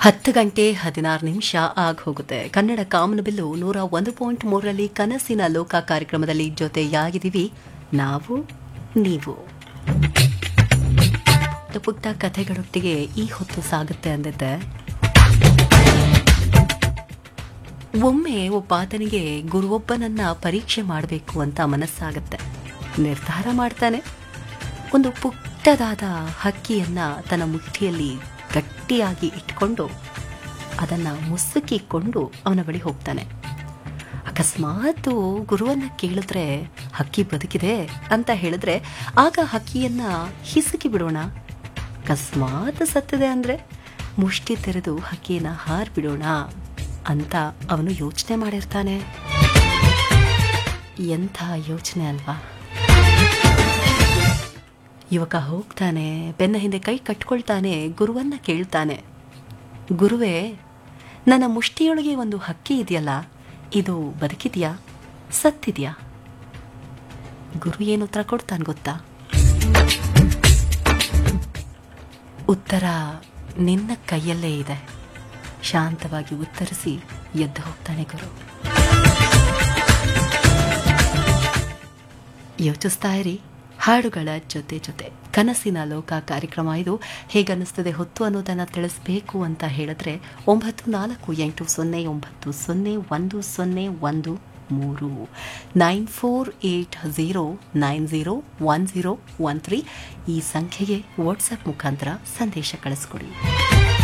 ಹತ್ತು ಗಂಟೆ ಹದಿನಾರು ನಿಮಿಷ ಆಗ ಹೋಗುತ್ತೆ ಕನ್ನಡ ಕಾಮನಬಿಲ್ಲು ನೂರ ಒಂದು ಪಾಯಿಂಟ್ ಮೂರರಲ್ಲಿ ಕನಸಿನ ಲೋಕ ಕಾರ್ಯಕ್ರಮದಲ್ಲಿ ಜೊತೆಯಾಗಿದ್ದೀವಿ ನಾವು ನೀವು ಪುಟ್ಟ ಪುಟ್ಟ ಕಥೆಗಳೊಟ್ಟಿಗೆ ಈ ಹೊತ್ತು ಸಾಗುತ್ತೆ ಅಂದಿದ್ದೆ ಒಮ್ಮೆ ಒಬ್ಬ ಆತನಿಗೆ ಗುರುವೊಬ್ಬನನ್ನ ಪರೀಕ್ಷೆ ಮಾಡಬೇಕು ಅಂತ ಮನಸ್ಸಾಗತ್ತೆ ನಿರ್ಧಾರ ಮಾಡ್ತಾನೆ ಒಂದು ಪುಟ್ಟದಾದ ಹಕ್ಕಿಯನ್ನ ತನ್ನ ಮುಷ್ಟಿಯಲ್ಲಿ ಗಟ್ಟಿಯಾಗಿ ಇಟ್ಕೊಂಡು ಅದನ್ನ ಮುಸುಕಿಕೊಂಡು ಅವನ ಬಳಿ ಹೋಗ್ತಾನೆ ಅಕಸ್ಮಾತ್ ಗುರುವನ್ನ ಕೇಳಿದ್ರೆ ಹಕ್ಕಿ ಬದುಕಿದೆ ಅಂತ ಹೇಳಿದ್ರೆ ಆಗ ಹಕ್ಕಿಯನ್ನ ಹಿಸುಕಿ ಬಿಡೋಣ ಅಕಸ್ಮಾತ್ ಸತ್ತಿದೆ ಅಂದ್ರೆ ಮುಷ್ಟಿ ತೆರೆದು ಹಕ್ಕಿಯನ್ನ ಹಾರ್ಬಿಡೋಣ ಅಂತ ಅವನು ಯೋಚನೆ ಮಾಡಿರ್ತಾನೆ ಎಂಥ ಯೋಚನೆ ಅಲ್ವಾ ಯುವಕ ಹೋಗ್ತಾನೆ ಬೆನ್ನ ಹಿಂದೆ ಕೈ ಕಟ್ಕೊಳ್ತಾನೆ ಗುರುವನ್ನ ಕೇಳ್ತಾನೆ ಗುರುವೇ ನನ್ನ ಮುಷ್ಟಿಯೊಳಗೆ ಒಂದು ಹಕ್ಕಿ ಇದೆಯಲ್ಲ ಇದು ಬದುಕಿದ್ಯಾ ಸತ್ತಿದ್ಯಾ ಗುರು ಏನು ಉತ್ತರ ಕೊಡ್ತಾನೆ ಗೊತ್ತಾ ಉತ್ತರ ನಿನ್ನ ಕೈಯಲ್ಲೇ ಇದೆ ಶಾಂತವಾಗಿ ಉತ್ತರಿಸಿ ಎದ್ದು ಹೋಗ್ತಾನೆ ಗುರು ಯೋಚಿಸ್ತಾ ಇರಿ ಹಾಡುಗಳ ಜೊತೆ ಜೊತೆ ಕನಸಿನ ಲೋಕ ಕಾರ್ಯಕ್ರಮ ಇದು ಹೇಗನ್ನಿಸ್ತದೆ ಹೊತ್ತು ಅನ್ನೋದನ್ನು ತಿಳಿಸ್ಬೇಕು ಅಂತ ಹೇಳಿದ್ರೆ ಒಂಬತ್ತು ನಾಲ್ಕು ಎಂಟು ಸೊನ್ನೆ ಒಂಬತ್ತು ಸೊನ್ನೆ ಒಂದು ಸೊನ್ನೆ ಒಂದು ಮೂರು nine four eight zero nine zero one zero one three ಈ ಸಂಖ್ಯೆಗೆ ವಾಟ್ಸಪ್ ಮುಖಾಂತರ ಸಂದೇಶ ಕಳಿಸ್ಕೊಡಿ